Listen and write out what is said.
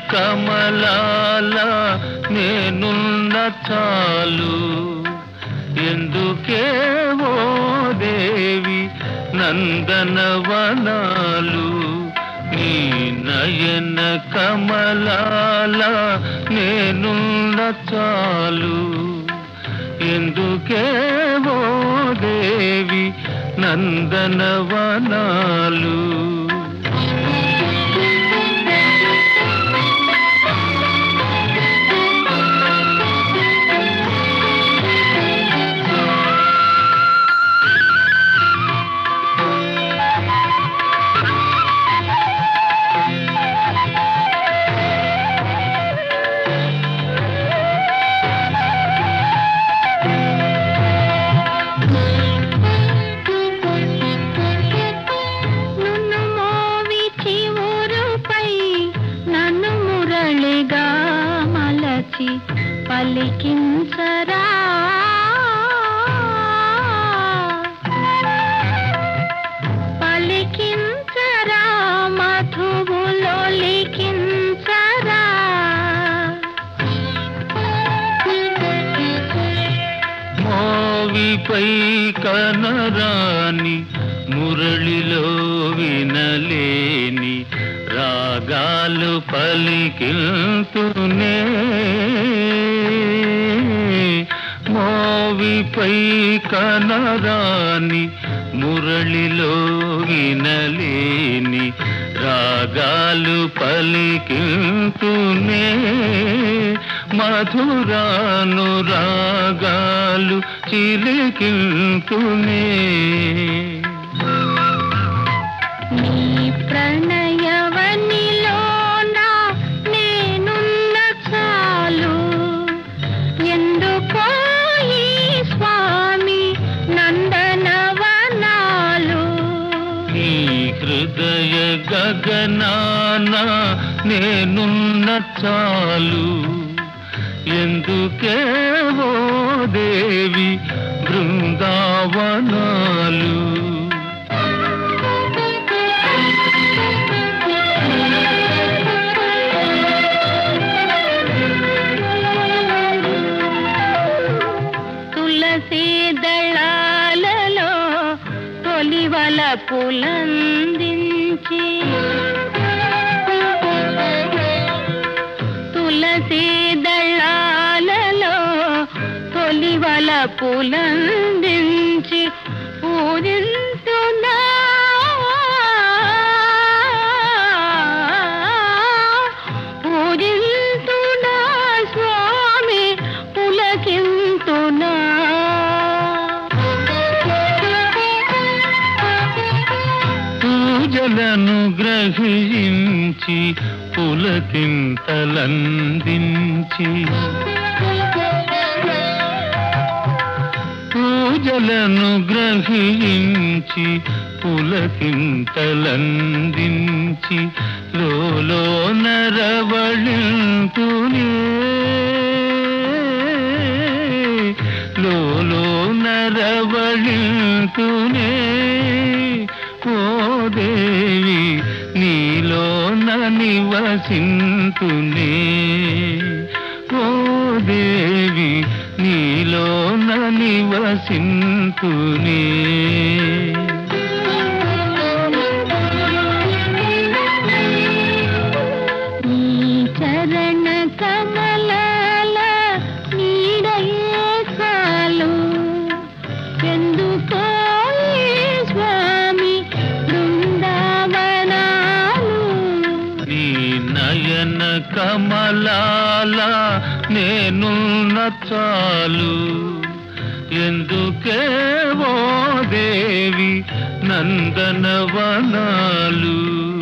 కమలాల నేనున్న చాలు ఎందుకే ఓ దేవి నందనవనాలు నీ నయన కమలాల నేనున్న చాలు ఎందుకే ఓ దేవి నందనవనాలు నున్ను మోవి చివురుపై నన్ను మురళిగా మలచి పలికించరా పలికించరా మధువులో లిఖించరా మోవిపై కనరాని మురళిలో వినలేని రాగాలు పలికిల్తునే మోవిపై కనరాని మురళిలో వినలేని రాగాలు పలికిల్తునే మధురాను రాగాలు చిలికిల్తునే నీ ప్రణయవనిలోన నేనున్న చాలు ఎందుకో ఈ స్వామి నందనవనాలు నీ హృదయ గగనాన నేనున్న చాలు ఎందుకే ఓ దేవి బృందావనాలు తులసి దళాలలో తొలివల పులందించి తులసి దళాలలో తొలివల పులందించి పూజింతున్నా పూజింతున్నా స్వామి పులకింతున్నా పూజలను గ్రహించి పులకింతలందించి పూజలను గ్రహించి పులకింతలందించి లోలో నరవళింతునే లోలో నరవళింతునే ఓ దేవి నీలో నివసింతునే ఓ దేవి నీలో నివసింతునే నీ చరణ కమలాల నీడయే చాలు ఎందుకో ఈ స్వామి బృందావనాలు నీ నయన కమలాల నేనున్న చాలు ఎందుకే ఓ దేవి నందనవనాలు